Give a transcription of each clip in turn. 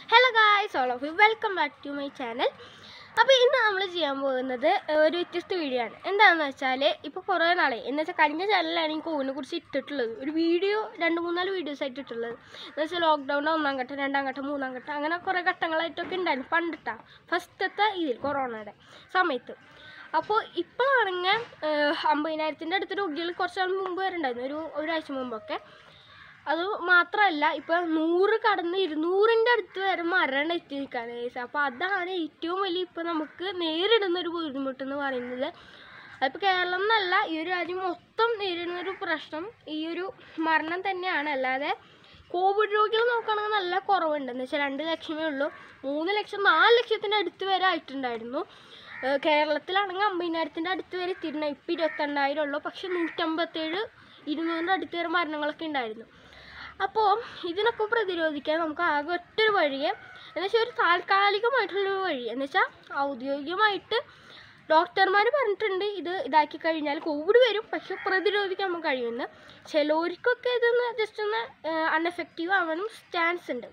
hello guys all of you welcome back to my channel അപ്പോൾ ഇന്ന് നമ്മൾ ചെയ്യാൻ പോകുന്നത് ഒരു വ്യത്യസ്ത വീഡിയോ ആണ് എന്താണെന്ന് വെച്ചാൽ ഇപ്പോൾ കുറേ നാളെ എന്ന് വെച്ചാൽ കഴിഞ്ഞ ചാനലിലാണ് ഈ കോവിനെ കുറിച്ച് ഇട്ടിട്ടുള്ളത് ഒരു വീഡിയോ രണ്ട് മൂന്നാല് വീഡിയോസ് ആയിട്ട് ഇട്ടിട്ടുള്ളത് എന്ന് വെച്ചാൽ ലോക്ക്ഡൗണിൻ്റെ ഒന്നാം ഘട്ടം രണ്ടാം ഘട്ടം മൂന്നാം ഘട്ടം അങ്ങനെ കുറേ ഘട്ടങ്ങളായിട്ടൊക്കെ ഉണ്ടായിരുന്നു പണ്ടിട്ടാ ഫസ്റ്റത്തെ ഇതിൽ കൊറോണയുടെ സമയത്ത് അപ്പോൾ ഇപ്പോഴാണെങ്കിൽ അമ്പതിനായിരത്തിൻ്റെ അടുത്ത് രോഗികൾ കുറച്ച് നാൾ മുമ്പ് വരെ ഉണ്ടായിരുന്നു ഒരു ഒരാഴ്ച മുമ്പൊക്കെ അത് മാത്രമല്ല ഇപ്പം നൂറ് കടന്ന് ഇരുന്നൂറിൻ്റെ അടുത്ത് വരെ മരണം എത്തി നിൽക്കുകയാണ് കേസ് അപ്പോൾ അതാണ് ഏറ്റവും വലിയ ഇപ്പം നമുക്ക് നേരിടുന്ന ഒരു ബുദ്ധിമുട്ടെന്ന് പറയുന്നത് അതിപ്പോൾ കേരളം എന്നല്ല ഈ ഒരു രാജ്യം മൊത്തം നേരിടുന്ന ഒരു പ്രശ്നം ഈ ഒരു മരണം തന്നെയാണ് അല്ലാതെ കോവിഡ് രോഗികൾ നോക്കുകയാണെങ്കിൽ നല്ല കുറവുണ്ട് എന്ന് വെച്ചാൽ രണ്ട് ലക്ഷമേ ഉള്ളൂ മൂന്ന് ലക്ഷം നാല് ലക്ഷത്തിൻ്റെ അടുത്ത് വരെ ആയിട്ടുണ്ടായിരുന്നു ഏഹ് കേരളത്തിലാണെങ്കിൽ അമ്പതിനായിരത്തിൻ്റെ അടുത്ത് വരെ എത്തിയിട്ടുണ്ട് ഇപ്പം ഇരുപത്തെണ്ണായിരം ഉള്ളൂ പക്ഷെ നൂറ്റമ്പത്തേഴ് ഇരുന്നൂറിൻ്റെ അടുത്ത് വരെ മരണങ്ങളൊക്കെ ഉണ്ടായിരുന്നു അപ്പോൾ ഇതിനൊക്കെ പ്രതിരോധിക്കാൻ നമുക്ക് ആകെ ഒറ്റൊരു വഴിയെ എന്ന് വെച്ചാൽ ഒരു താൽക്കാലികമായിട്ടുള്ളൊരു വഴി എന്ന് വെച്ചാൽ ഔദ്യോഗികമായിട്ട് ഡോക്ടർമാർ പറഞ്ഞിട്ടുണ്ട് ഇത് ഇതാക്കി കഴിഞ്ഞാൽ കോവിഡ് വരും പക്ഷെ പ്രതിരോധിക്കാൻ നമുക്ക് കഴിയുമെന്ന് ചിലവർക്കൊക്കെ ഇതൊന്ന് ജസ്റ്റ് ഒന്ന് അൺഎഫക്റ്റീവ് ആവാനും ചാൻസ് ഉണ്ട്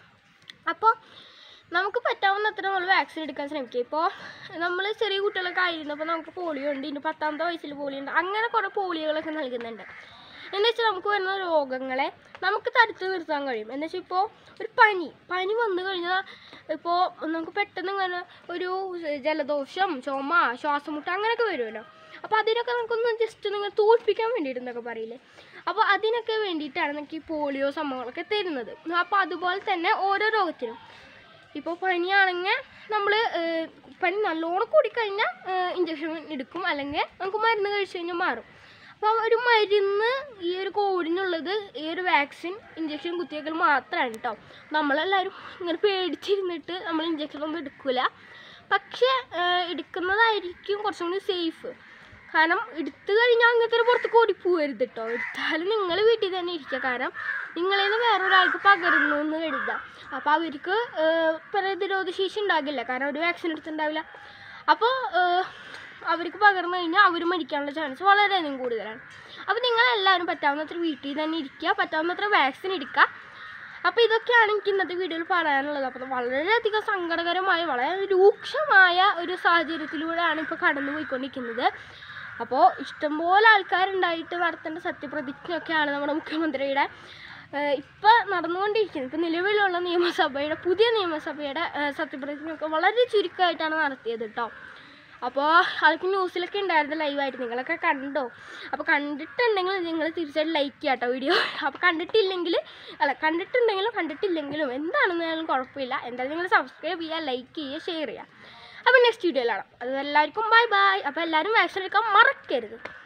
അപ്പോൾ നമുക്ക് പറ്റാവുന്നത്ര നമ്മൾ വാക്സിൻ എടുക്കാൻ ശ്രമിക്കുക ഇപ്പോൾ നമ്മൾ ചെറിയ കുട്ടികളൊക്കെ ആയിരുന്നപ്പോൾ നമുക്ക് പോളിയോ ഉണ്ട് ഇനി പത്താമത്തെ വയസ്സിൽ പോളിയോ ഉണ്ട് അങ്ങനെ കുറേ പോളിയോകളൊക്കെ നൽകുന്നുണ്ട് എന്ന് വെച്ചാൽ നമുക്ക് വരുന്ന രോഗങ്ങളെ നമുക്ക് തടുത്ത് നിർത്താൻ കഴിയും എന്ന് വെച്ചാൽ ഇപ്പോൾ ഒരു പനി പനി വന്നു കഴിഞ്ഞാൽ ഇപ്പോൾ നമുക്ക് പെട്ടെന്ന് ഇങ്ങനെ ഒരു ജലദോഷം ചുമ ശ്വാസമുട്ട അങ്ങനെയൊക്കെ വരുമല്ലോ അപ്പോൾ അതിനൊക്കെ നമുക്കൊന്ന് ജസ്റ്റ് നിങ്ങൾ തോൽപ്പിക്കാൻ വേണ്ടിയിട്ടെന്നൊക്കെ പറയില്ലേ അപ്പോൾ അതിനൊക്കെ വേണ്ടിയിട്ടാണ് നമുക്ക് ഈ പോളിയോ സംഭവങ്ങളൊക്കെ തരുന്നത് അപ്പോൾ അതുപോലെ തന്നെ ഓരോ രോഗത്തിനും ഇപ്പോൾ പനിയാണെങ്കിൽ നമ്മൾ പനി നല്ലോണം കൂടിക്കഴിഞ്ഞാൽ ഇഞ്ചക്ഷൻ എടുക്കും അല്ലെങ്കിൽ നമുക്ക് മരുന്ന് കഴിച്ചു കഴിഞ്ഞാൽ മാറും അപ്പോൾ ഒരു മരുന്ന് ഈ ഒരു കോവിഡിനുള്ളത് ഈ ഒരു വാക്സിൻ ഇഞ്ചക്ഷൻ കുത്തിവെക്കൽ മാത്രമാണ് കേട്ടോ നമ്മളെല്ലാവരും ഇങ്ങനെ പേടിച്ചിരുന്നിട്ട് നമ്മൾ ഇഞ്ചക്ഷൻ ഒന്നും എടുക്കില്ല പക്ഷേ ഏഹ്, എടുക്കുന്നതായിരിക്കും കുറച്ചും കൂടി സേഫ് കാരണം എടുത്തു കഴിഞ്ഞാൽ അങ്ങനത്തെ ഒരു പുറത്തേക്ക് ഓടി പോകരുത് കേട്ടോ എടുത്താലും നിങ്ങൾ വീട്ടിൽ തന്നെ ഇരിക്കുക കാരണം നിങ്ങളിൽ നിന്ന് വേറൊരാൾക്ക് പകരുന്നു എന്ന് കരുതുക അപ്പോൾ അവർക്ക് ഏഹ്, പ്രതിരോധ ശേഷി ഉണ്ടാകില്ല കാരണം ഒരു വാക്സിൻ എടുത്തിട്ടുണ്ടാവില്ല അപ്പോൾ ഏഹ്, അവർക്ക് പകർന്നു കഴിഞ്ഞാൽ അവർ മരിക്കാനുള്ള ചാൻസ് വളരെയധികം കൂടുതലാണ് അപ്പോൾ നിങ്ങളെല്ലാവരും പറ്റാവുന്നത്ര വീട്ടിൽ തന്നെ ഇരിക്കുക പറ്റാവുന്നത്ര വാക്സിൻ എടുക്കുക അപ്പോൾ ഇതൊക്കെയാണ് എനിക്ക് ഇന്നത്തെ വീഡിയോയിൽ പറയാനുള്ളത് അപ്പോൾ വളരെയധികം സങ്കടകരമായ വളരെ രൂക്ഷമായ ഒരു സാഹചര്യത്തിലൂടെയാണ് ഇപ്പോൾ കടന്നു പോയിക്കൊണ്ടിരിക്കുന്നത് അപ്പോൾ ഇഷ്ടംപോലെ ആൾക്കാരുണ്ടായിട്ട് നടത്തേണ്ട സത്യപ്രതിജ്ഞയൊക്കെയാണ് നമ്മുടെ മുഖ്യമന്ത്രിയുടെ ഏഹ് ഇപ്പം നടന്നുകൊണ്ടിരിക്കുന്നത് ഇപ്പം നിലവിലുള്ള നിയമസഭയുടെ പുതിയ നിയമസഭയുടെ ഏഹ് സത്യപ്രതിജ്ഞയൊക്കെ വളരെ ചുരുക്കമായിട്ടാണ് നടത്തിയത് കേട്ടോ അപ്പോൾ അതൊക്കെ ന്യൂസിലൊക്കെ ഉണ്ടായിരുന്നു ലൈവായിട്ട് നിങ്ങളൊക്കെ കണ്ടോ അപ്പോൾ കണ്ടിട്ടുണ്ടെങ്കിൽ നിങ്ങൾ തീർച്ചയായിട്ടും ലൈക്ക് ചെയ്യാം കേട്ടോ വീഡിയോ അപ്പോൾ കണ്ടിട്ടില്ലെങ്കിൽ അല്ല കണ്ടിട്ടുണ്ടെങ്കിലും കണ്ടിട്ടില്ലെങ്കിലും എന്താണെന്നാലും കുഴപ്പമില്ല എന്തായാലും നിങ്ങൾ സബ്സ്ക്രൈബ് ചെയ്യുക ലൈക്ക് ചെയ്യുക ഷെയർ ചെയ്യുക അപ്പോൾ നെക്സ്റ്റ് വീഡിയോയിലാണ് അത് എല്ലാവർക്കും ബൈ ബൈ അപ്പോൾ എല്ലാവരും വാക്സിൻ എടുക്കാൻ മറക്കരുത്